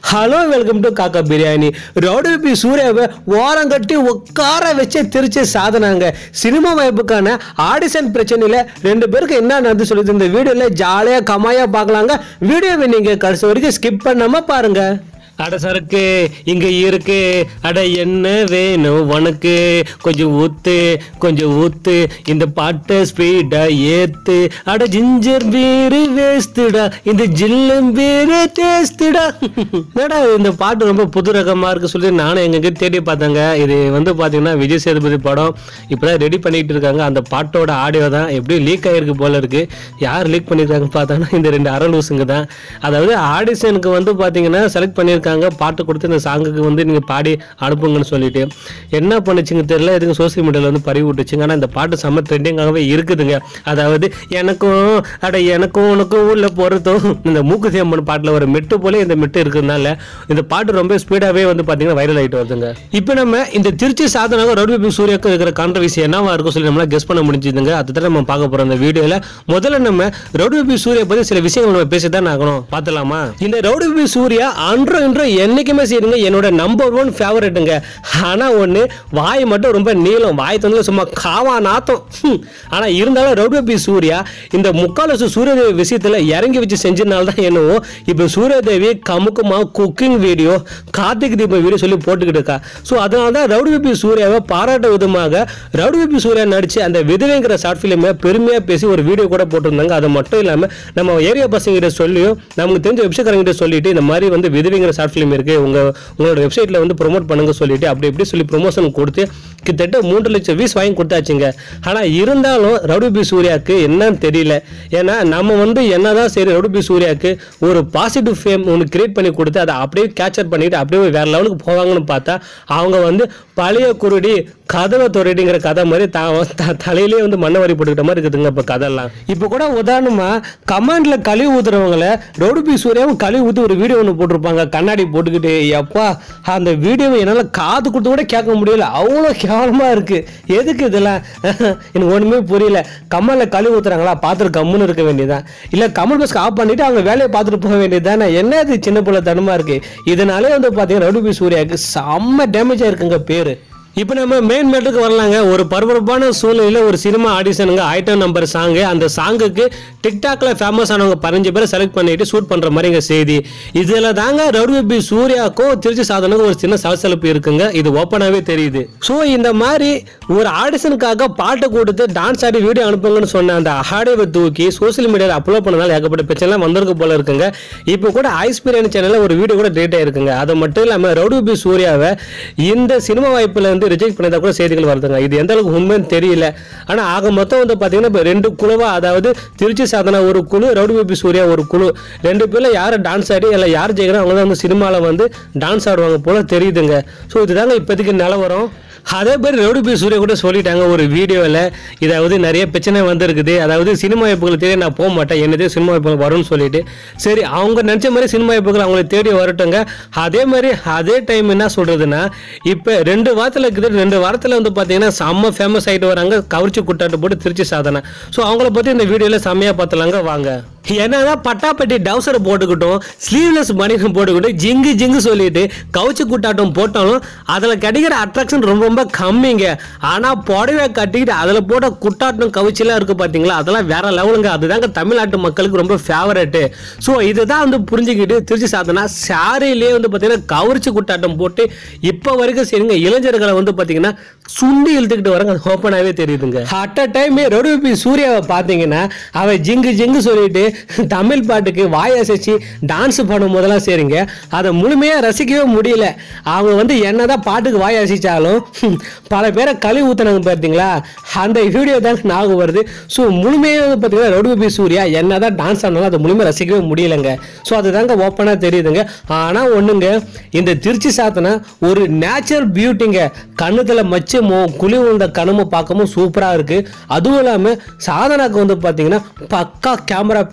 Hello welcome to காக்கா biryani rowdy B சூர்யாவை ஓரம் கட்டி உட்கார வச்சு திருச்சி சாதனாங்க சினிமா வாய்ப்புக்கான ஆடிஷன் பிரச்சனையில ரெண்டு பேருக்கு என்ன நடந்து சொல்லுது இந்த வீடியோல ஜாலியா கமாயா பார்க்கலாங்க வீடியோவை நீங்க கடைசி வரைக்கும் ஸ்கிப் பண்ணாம பாருங்க அட சரக்கு இங்க இருக்கு அட என்ன வேணும் உனக்கு கொஞ்சம் ஊத்து கொஞ்சம் ஊத்து இந்த பாட்டை ஸ்பீடா ஏத்து அட ஜிஞ்சர் பீரு வேஸ்துடா இந்த ஜில்லம் பீரு டேஸ்துடா என்னடா இந்த பாட்டு ரொம்ப புது ரகமா இருக்கு சொல்லி நானும் எங்க தேடி பார்த்தேங்க இது வந்து பாத்தீங்கன்னா விஜய் சேதுபதி படம் இப்பதான் ரெடி பண்ணிட்டு இருக்காங்க அந்த பாட்டோட ஆடியோ தான் எப்படியும் லீக் ஆயிருக்கு போல இருக்கு யார் லீக் பண்ணிருக்காங்க பார்த்தோன்னா இந்த ரெண்டு அரலூசுங்க தான் அதாவது ஆடிஷனுக்கு வந்து பாத்தீங்கன்னா செலக்ட் பண்ணியிருக்காங்க பாட்டு கொடுத்து இந்த சாங்குக்கு வந்து நீங்க பாடி அனுப்புங்கன்னு சொல்லிட்டு என்ன பண்ணுச்சுங்க தெரியல எதுக்கு சோசியல் மீடியால வந்து பரவி விட்டுச்சுங்க ஆனா இந்த பாட்டு செம்ம ட்ரெண்டிங்காகவே இருக்குதுங்க அதாவது எனக்கும் அட எனக்கும் உனக்கும் உள்ள பொருத்தும் இந்த மூக்குத்தி அம்மன் பாட்டுல ஒரு மெட்டு போல இந்த மெட்டு இருக்கிறதுனால இந்த பாட்டு ரொம்ப ஸ்பீடாவே வந்து பாத்தீங்கன்னா வைரல் ஆயிட்டு வருதுங்க இப்போ நம்ம இந்த திருச்சி சாதனாக ரவுடி சூர்யாக்கு இருக்கிற கான்ட்ரவர்சி என்னவா இருக்கும் சொல்லி நம்மளால கெஸ் பண்ண முடிஞ்சுதுங்க அதுதான் நம்ம பார்க்க போறோம் இந்த வீடியோல முதல்ல நம்ம ரவுடி சூர்யா பத்தி சில விஷயங்கள் நம்ம பேசி தான் ஆகணும் பார்த்தலாமா இந்த ரவுடி சூர்யா அன்றும் இன்றும் என்னைக்குமே சரிங்க என்னோட நம்பர் ஒன் ஃபேவரட்டுங்க ஆனா ஒண்ணு வாய் மட்டும் ரொம்ப நீளம் வாய் தந்தது சும்மா காவா நாத்தம் ஹம். ஆனா இருந்தாலும் ரவுடி சூர்யா இந்த முக்காலசு சூரியதேவி விஷயத்துல இறங்கி வச்சு செஞ்சதுனால தான் என்னவோ இப்போ சூரியதேவி கமுக்கமா cooking video Karthik Deepam video சொல்லி போட்டுக்கிட்டு இருக்கா ஸோ அதனால தான் ரவுடி பி சூர்யாவை பாராட்ட விதமாக ரவுடி பி சூர்யா நடிச்சு அந்த விதவைங்கிற ஷார்ட் ஃபிலிமை பெருமையாக பேசி ஒரு வீடியோ கூட போட்டிருந்தாங்க அது மட்டும் இல்லாமல் நம்ம ஏரியா பசங்கிட்ட சொல்லியும் நமக்கு தெரிஞ்ச வெப்சைட்காரங்கிட்ட சொல்லிட்டு இந்த மாதிரி வந்து விதவைங்கிற ஷார்ட் ஃபிலிம் இருக்கு உங்க உங்களோட வெப்சைட்ல வந்து ப்ரோமோட் பண்ணுங்க சொல்லிட்டு அப்படி இப்படி சொல்லி ப்ரொமோஷன் கொடுத்து கிட்டத்தட்ட மூன்று லட்சம் வீஸ் வாங்கி கொடுத்தாச்சுங்க ஆனா இருந்தாலும் ரவுடி பி சூர்யாவுக்கு என்னன்னு தெரியல ஏன்னா நம்ம வந்து என்னதான் சரி ரவுடி பி சூர்யாவுக்கு ஒரு பாசிட்டிவ் ஃபேம் ஒன்று கிரியேட் பண்ணி கொடுத்து அதை அப்படியே கேப்சர் பண்ணிட்டு அப்படியே வேற லெவலுக்கு போவாங்கன்னு பார்த்தா அவங்க வந்து பழைய குருடி கதவை தொரடிங்கிற கதை மாதிரி த த- தலையிலே வந்து மண்ணை வரி போட்டுக்கிட்ட மாதிரி இருக்குதுங்க இப்போ கதைலாம் இப்போ கூட உதாரணமா கமாண்ட்ல கழிவு ஊத்துறவங்கள ரோடு பி சூர்யாவும் கழிவு ஊற்றி ஒரு வீடியோ ஒன்று போட்டிருப்பாங்க கண்ணாடி போட்டுக்கிட்டு எப்பா அந்த வீடியோவை என்னால் காது கொடுத்து கூட கேட்க முடியல அவ்வளோ கேவலமாக இருக்கு எதுக்கு இதெல்லாம் எனக்கு ஒன்றுமே புரியல கமலில் கழிவு ஊத்துறாங்களா பார்த்துட்டு கம்முன்னு இருக்க வேண்டியதான் இல்லை கமல் பஸ் ஆஃப் பண்ணிட்டு அவங்க வேலையை பார்த்துட்டு போக வேண்டியதுதானே என்ன இது சின்ன பிள்ளை தனமா இருக்கு இதனாலே வந்து பார்த்தீங்கன்னா ரவுடி பி சூர்யாவுக்கு செம்ம டேமேஜ் ஆயிருக்குங்க பேரு இப்போ நம்ம மெயின் மேட்டருக்கு வரலாங்க ஒரு பரபரப்பான சூழ்நிலையில் ஒரு சினிமா ஆடிஷனுங்க ஐட்டம் நம்பர் சாங்கு அந்த சாங்குக்கு டிக்டாக்ல ஃபேமஸ் ஆனவங்க பதினஞ்சு பேரை செலக்ட் பண்ணிட்டு ஷூட் பண்ற மாதிரிங்க செய்தி இதில் தாங்க ரவுடி பி சூர்யாக்கும் திருச்சி சாதனுக்கும் ஒரு சின்ன சலசலப்பு இருக்குங்க இது ஓப்பனாகவே தெரியுது ஸோ இந்த மாதிரி ஒரு ஆடிஷனுக்காக பாட்டை கொடுத்து டான்ஸ் ஆடி வீடியோ அனுப்புங்கன்னு சொன்ன அந்த ஆடியோவை தூக்கி சோஷியல் மீடியாவில் அப்லோட் பண்ணனால ஏகப்பட்ட பிரச்சனைலாம் வந்திருக்கு போல இருக்குங்க இப்போ கூட ஐஸ் பிரியாணி சேனலில் ஒரு வீடியோ கூட டேட் ஆயிருக்குங்க அது மட்டும் இல்லாமல் ரவுடி பி சூர்யாவை இந்த சினிமா வாய்ப்புல இருந்து ரிஜெக்ட் பண்ணதா கூட செய்திகள் வருதுங்க இது எந்த அளவுக்கு உண்மைன்னு தெரியல ஆனால் ஆக மொத்தம் வந்து பார்த்தீங்கன்னா இப்போ ரெண்டு குழுவா அதாவது திருச்சி சாதனா ஒரு குழு ரவுடி பி சூர்யா ஒரு குழு ரெண்டு பேர்ல யார் டான்ஸ் ஆடி இல்லை யார் ஜெயிக்கிறோம் அவங்க தான் வந்து சினிமாவில் வந்து டான்ஸ் ஆடுவாங்க போல தெரியுதுங்க ஸோ இதுதாங்க இப்போதைக்கு நிலவரம் அதே மாதிரி ரவுடி பி சூர்யா கூட சொல்லிட்டாங்க ஒரு வீடியோவில் இதாவது நிறைய பிரச்சனை வந்திருக்குது அதாவது சினிமா வாய்ப்புகள் தேடி நான் போக மாட்டேன் என்னதே சினிமா வாய்ப்புகள் வரும்னு சொல்லிட்டு சரி அவங்க நினச்ச மாதிரி சினிமா வாய்ப்புகள் அவங்களை தேடி வரட்டுங்க அதே மாதிரி அதே டைம் என்ன சொல்றதுன்னா இப்போ ரெண்டு வாரத்தில் இருக்குது ரெண்டு வாரத்தில் வந்து பார்த்தீங்கன்னா செம்ம ஃபேமஸ் ஆகிட்டு வராங்க கவர்ச்சி குட்டாட்டு போட்டு திருச்சி சாதனை ஸோ அவங்கள பற்றி இந்த வீடியோவில் செம்மையாக பார்த்தலாங்க வாங்க என்னதான் பட்டாப்பட்டி டவுசர் போட்டுக்கிட்டோம் ஸ்லீவ்லெஸ் பனியன் போட்டுக்கிட்டு ஜிங்கு ஜிங்கு சொல்லிட்டு கவுச்சு குட்டாட்டம் போட்டாலும் அதில் கிடைக்கிற அட்ராக்ஷன் ரொம்ப ரொம்ப கம்மிங்க ஆனால் புடவை கட்டிக்கிட்டு அதில் போட்ட குட்டாட்டம் கவுச்சிலாம் இருக்குது பார்த்தீங்களா அதெல்லாம் வேற லெவலுங்க அதுதாங்க தமிழ்நாட்டு மக்களுக்கு ரொம்ப ஃபேவரட்டு ஸோ இதுதான் வந்து புரிஞ்சுக்கிட்டு திருச்சி சாத்தனா சாரியிலே வந்து பார்த்தீங்கன்னா கவர்ச்சி குட்டாட்டம் போட்டு இப்போ வரைக்கும் சரிங்க இளைஞர்களை வந்து பார்த்தீங்கன்னா சுண்டி இழுத்துக்கிட்டு வராங்க அது ஓப்பனாகவே தெரியுதுங்க அட் அ டைம் ரவுடி சூர்யாவை பார்த்தீங்கன்னா அவ ஜிங்கு ஜிங்கு சொல்லிட்டு தமிழ் பாட்டுக்கு வாய் அசைச்சு டான்ஸ் பண்ணும் போதெல்லாம் சரிங்க அதை முழுமையாக ரசிக்கவே முடியல அவங்க வந்து என்னதான் பாட்டுக்கு வாய் அசைச்சாலும் பல பேரை கழி ஊத்துனாங்க பார்த்தீங்களா அந்த வீடியோ தான் ஞாபகம் வருது ஸோ முழுமையாக வந்து பார்த்தீங்கன்னா ரவுடி பி சூர்யா என்னதான் டான்ஸ் ஆனாலும் அதை முழுமையாக ரசிக்கவே முடியலங்க ஸோ அதுதாங்க ஓப்பனாக தெரியுதுங்க ஆனால் ஒன்றுங்க இந்த திருச்சி சாத்தனை ஒரு நேச்சுரல் பியூட்டிங்க கண்ணுத்துல மச்சு மோ குழி விழுந்த கனமு பார்க்கவும் சூப்பராக இருக்கு அதுவும் இல்லாமல் சாதனாக்கு வந்து பார்த்தீங்கன்னா பக்கா கேமரா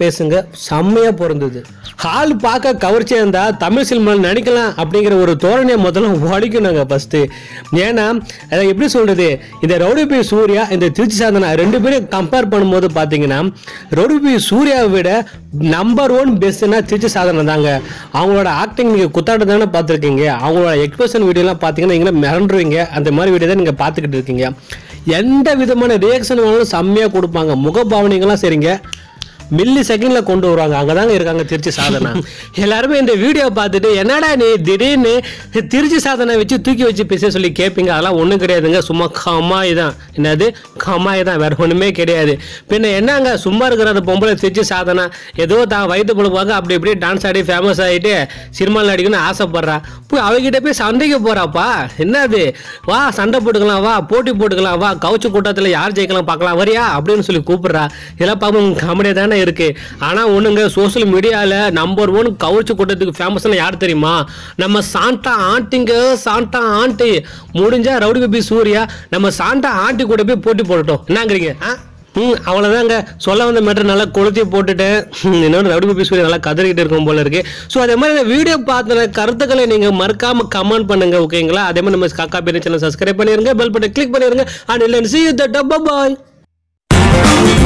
பேசுங்க செம்மையா பொருந்தது ஹால் பார்க்க கவர்ச்சியா இருந்தா தமிழ் சினிமாவில் நடிக்கலாம் அப்படிங்கிற ஒரு தோரணையை முதல்ல உடைக்கணுங்க ஃபர்ஸ்ட் ஏன்னா அதை எப்படி சொல்றது இந்த ரவுடி பி சூர்யா இந்த திருச்சி சாதனா ரெண்டு பேரும் கம்பேர் பண்ணும்போது பார்த்தீங்கன்னா ரவுடி பி சூர்யாவை விட நம்பர் ஒன் பெஸ்ட்னா திருச்சி சாதனை தாங்க அவங்களோட ஆக்டிங் நீங்கள் குத்தாட்டம் தானே பார்த்துருக்கீங்க அவங்களோட எக்ஸ்பிரஷன் வீடியோலாம் பார்த்தீங்கன்னா நீங்களே மிரண்டுருவீங்க அந்த மாதிரி வீடியோ தான் நீங்கள் பார்த்துக்கிட்டு இருக்கீங்க எந்த விதமான ரியாக்ஷன் வேணாலும் செம்மையாக கொடுப்பாங்க முகபாவனைகள்லாம் சரிங்க மில்லி செகண்ட்ல கொண்டு வருவாங்க அங்கதாங்க இருக்காங்க திருச்சி சாதனா எல்லாருமே இந்த வீடியோ பார்த்துட்டு என்னடா நீ திடீர்னு திருச்சி சாதனை வச்சு தூக்கி வச்சு பேச சொல்லி கேட்பீங்க அதெல்லாம் ஒன்றும் கிடையாதுங்க சும்மா கமாய் தான் என்னது கமாய் தான் வேற ஒன்றுமே கிடையாது பின்ன என்னங்க சும்மா இருக்கிற அந்த பொம்பளை திருச்சி சாதனா ஏதோ தான் வயிற்று பொழுப்பாங்க அப்படி இப்படி டான்ஸ் ஆடி ஃபேமஸ் ஆகிட்டு சினிமாவில் நடிக்கணும்னு ஆசைப்படுறா போய் அவகிட்ட போய் சண்டைக்கு போறாப்பா என்னது வா சண்டை போட்டுக்கலாம் வா போட்டி போட்டுக்கலாம் வா கவுச்சு கூட்டத்தில் யார் ஜெயிக்கலாம் பார்க்கலாம் வரியா அப்படின்னு சொல்லி கூப்பிடுறா இதெல்லாம் பார்க்கும் காமெடியாக தானே இருக்கு ஆனால் ஒண்ணுங்க சோஷியல் மீடியாவில் நம்பர் ஒன் கவுச்சு கூட்டத்துக்கு ஃபேமஸ்னா யார் தெரியுமா நம்ம சாண்டா ஆண்டிங்க சாண்டா ஆண்டி முடிஞ்சா ரவுடி பேபி சூர்யா நம்ம சாண்டா ஆண்டி கூட போய் போட்டி போடட்டும் என்னங்கிறீங்க ஆ ம் அவ்வளோதாங்க சொல்ல வந்த மேட்டர் நல்லா கொளுத்தி போட்டுட்டேன் ம், இன்னொன்று ரவுடி பேபி சூர்யா நல்லா கதறிக்கிட்டு இருக்கும் போல இருக்கு ஸோ அதே மாதிரி இந்த வீடியோ பார்த்த கருத்துக்களை நீங்கள் மறக்காம கமெண்ட் பண்ணுங்க ஓகேங்களா அதே மாதிரி நம்ம காக்கா பேர் சேனல் சப்ஸ்கிரைப் பண்ணிருங்க பெல் பட்டன் கிளிக் பண்ணிருங்க அண்ட் இல்லை சி யூ த பாய்